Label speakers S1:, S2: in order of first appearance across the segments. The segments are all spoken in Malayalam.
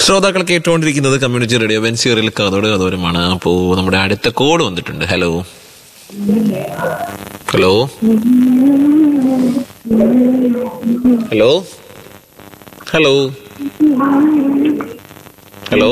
S1: ശ്രോതാക്കൾ കേട്ടുകൊണ്ടിരിക്കുന്നത് കമ്മ്യൂണിറ്റി റേഡിയോ വെൻസിയറിൽ കഥോട് കഥോരമാണ് അപ്പോ നമ്മുടെ അടുത്ത കോഡ് വന്നിട്ടുണ്ട് hello hello hello hello hello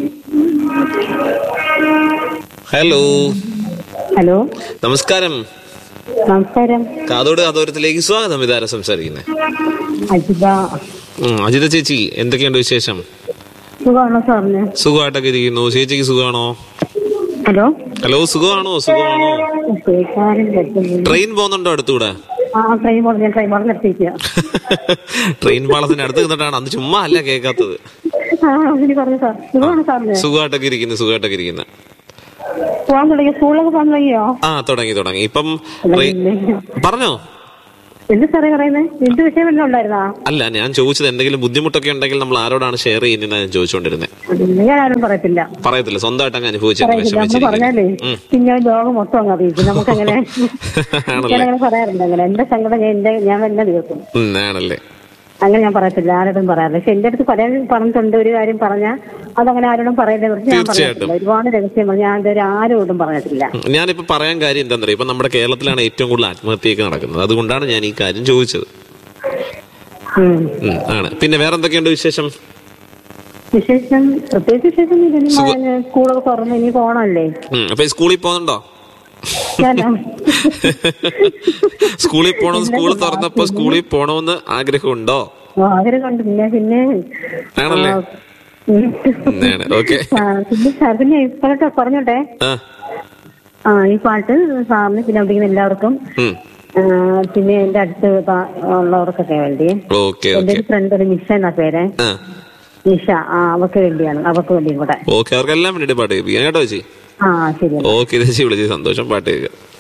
S1: hello
S2: hello
S1: നമസ്കാരം
S2: നമസ്കാരം
S1: കാതോട് കാതോരത്തിലേക്ക് സ്വാഗതം ഇതാരാ സംസാരിക്കുന്നത്
S2: അജിത
S1: അജിത ചേച്ചി എന്തൊക്കെയുണ്ട് വിശേഷം
S2: സുഖമാണോ സാറിന്
S1: സുഖമായിട്ടൊക്കെ ഇരിക്കുന്നു ചേച്ചിക്ക് സുഖമാണോ
S2: ഹലോ
S1: ഹലോ സുഖമാണോ സുഖമാണോ
S2: കേൾക്കാനും പറ്റുന്നില്ല
S1: ട്രെയിൻ പോകുന്നുണ്ടോ അടുത്തൂടെ
S2: ആ ട്രെയിൻ പോകണം ഞാൻ ട്രെയിൻ പോകണം നിർത്തിയിരിക്കുക
S1: ട്രെയിൻ പാളത്തിന് അടുത്ത് നിന്നിട്ടാണ് അന്ന് ചുമ്മാ അല്ല കേൾക്കാത്തത്
S2: ആ അതിന് പറഞ്ഞു സാർ സുഖമാണ് സാറിന്
S1: സുഖമായിട്ടൊക്കെ ഇരിക്കുന്നു സുഖമായിട്ടൊക്കെ ഇരിക്കുന്നു
S2: പോകാൻ തുടങ്ങിയ സ്കൂളിലൊക്കെ പോകാൻ തുടങ്ങിയോ
S1: ആ തുടങ്ങി തുടങ്ങി ഇപ്പം ട്രെയിൻ പറഞ്ഞോ
S2: എന്ത് സാറേ പറയുന്നത് എന്ത് വിഷയം വല്ലതും ഉണ്ടായിരുന്നാ
S1: അല്ല ഞാൻ ചോദിച്ചത് എന്തെങ്കിലും ബുദ്ധിമുട്ടൊക്കെ ഉണ്ടെങ്കിൽ നമ്മൾ ആരോടാണ് ഷെയർ ചെയ്യുന്നത് ഞാൻ ചോദിച്ചുകൊണ്ടിരുന്നത്
S2: അതിന് ഞാൻ ആരും പറയത്തില്ല
S1: പറയത്തില്ല സ്വന്തമായിട്ട് അങ്ങ് അനുഭവിച്ചു
S2: പറയത്തില്ല നമ്മൾ പറഞ്ഞാലേ പിന്നെ ലോകം മൊത്തം അങ്ങ് അറിയിക്കും നമുക്കങ്ങനെ
S1: ആണല്ലേ
S2: ഞാനങ്ങനെ പറയാറുണ്ട് അങ്ങനെ എന്റെ സങ്കടം ഞാൻ എന്റെ ഞാൻ തന്നെ തീർക്കും
S1: ഉം, ആണല്ലേ
S2: അങ്ങനെ ഞാൻ പറയത്തില്ല ആരോടും പറയാറില്ല പക്ഷെ എന്റെ അടുത്ത് പല പറഞ്ഞിട്ടുണ്ട് ഒരു കാര്യം പറഞ്ഞാൽ അതങ്ങനെ ആരോടും പറയേണ്ടത് കുറിച്ച് ഞാൻ
S1: തീർച്ചയായിട്ടും.
S2: പറഞ്ഞിട്ടില്ല ഒരുപാട് രഹസ്യങ്ങൾ ഞാൻ ഇതുവരെ ആരോടും പറഞ്ഞിട്ടില്ല
S1: ഉം, ഞാനിപ്പോ പറയാൻ കാര്യം എന്താണെന്ന് അറിയാം ഇപ്പൊ നമ്മുടെ കേരളത്തിലാണ് ഏറ്റവും കൂടുതൽ ആത്മഹത്യയൊക്കെ നടക്കുന്നത് അതുകൊണ്ടാണ് ഞാൻ ഈ കാര്യം ചോദിച്ചത്
S2: ഉം.
S1: ഉം, ആണ് പിന്നെ വേറെ എന്തൊക്കെയുണ്ട് വിശേഷം
S2: വിശേഷം പ്രത്യേകിച്ച് വിശേഷം ഇല്ല. ഇനി മഴ- സ്കൂളൊക്കെ തുറന്ന് ഇനി പോണല്ലേ
S1: ഉം, അപ്പൊ ഈ സ്കൂളിൽ പോകുന്നുണ്ടോ
S2: ഞാനാ
S1: സ്കൂളിൽ പോണം സ്കൂൾ തുറന്നപ്പോ സ്കൂളിൽ പോണമെന്ന് ആഗ്രഹമുണ്ടോ
S2: ആഗ്രഹമുണ്ട് പിന്നെ പിന്നെ
S1: ആണല്ലേ
S2: ആ, ഉം.
S1: ആണ് ഓക്കെ
S2: ആ, പിന്നെ സാർ പിന്നെ ഇപ്പോഴൊക്കെ പറഞ്ഞോട്ടെ
S1: ആ
S2: ആ ഈ പാട്ട് സാറിന് പിന്നെ അവിടെ എല്ലാവർക്കും
S1: ഉം,
S2: ആ, പിന്നെ എന്റെ അടുത്ത് പ- ഉള്ളവർക്കൊക്കെ വേണ്ടി
S1: ഓക്കെ
S2: എന്റെ
S1: ഓക്കെ
S2: ഒരു ഫ്രണ്ട് ഒരു നിഷ എന്നാ പേര്
S1: ആ
S2: നിഷ ആ അവക്ക് വേണ്ടിയാണ് അവക്ക് വേണ്ടിയും കൂടെ
S1: ഓക്കെ അവർക്കെല്ലാം വേണ്ടിട്ട് പാട്ട് കേൾപ്പിക്കാം കേട്ടോ ചേച്ചി
S2: ആ ശരി
S1: ഓക്കെ ചേച്ചി വിളിച്ച് സന്തോഷം പാട്ട് കേൾക്കാം